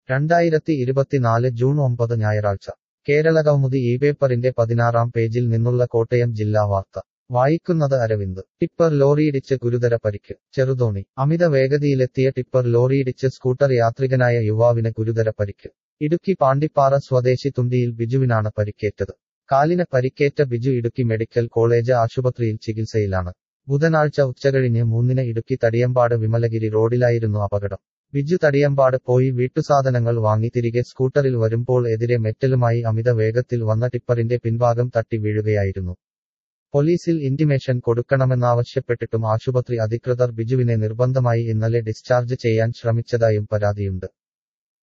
രണ്ടായിരത്തി ഇരുപത്തിനാല് ജൂൺ ഒമ്പത് ഞായറാഴ്ച കേരളകൗമുദി ഈ പേപ്പറിന്റെ പതിനാറാം പേജിൽ നിന്നുള്ള കോട്ടയം ജില്ലാ വാർത്ത വായിക്കുന്നത് അരവിന്ദ് ടിപ്പർ ലോറിയിടിച്ച് ഗുരുതര പരിക്ക് ചെറുതോണി അമിത വേഗതയിലെത്തിയ ടിപ്പർ ലോറിയിടിച്ച് സ്കൂട്ടർ യാത്രികനായ യുവാവിന് ഗുരുതര പരിക്ക് ഇടുക്കി പാണ്ടിപ്പാറ സ്വദേശി തുണ്ടിയിൽ ബിജുവിനാണ് പരിക്കേറ്റത് കാലിന് പരിക്കേറ്റ ബിജു ഇടുക്കി മെഡിക്കൽ കോളേജ് ആശുപത്രിയിൽ ചികിത്സയിലാണ് ബുധനാഴ്ച ഉച്ചകഴിഞ്ഞ് മൂന്നിന് ഇടുക്കി തടിയമ്പാട് വിമലഗിരി റോഡിലായിരുന്നു അപകടം ബിജു തടിയമ്പാട് പോയി വീട്ടുസാധനങ്ങൾ വാങ്ങി തിരികെ സ്കൂട്ടറിൽ വരുമ്പോൾ എതിരെ മെറ്റലുമായി അമിത വേഗത്തിൽ വന്ന ടിപ്പറിന്റെ പിൻഭാഗം തട്ടി വീഴുകയായിരുന്നു പോലീസിൽ ഇന്റിമേഷൻ കൊടുക്കണമെന്നാവശ്യപ്പെട്ടിട്ടും ആശുപത്രി അധികൃതർ ബിജുവിനെ നിർബന്ധമായി ഇന്നലെ ഡിസ്ചാർജ് ചെയ്യാൻ ശ്രമിച്ചതായും പരാതിയുണ്ട്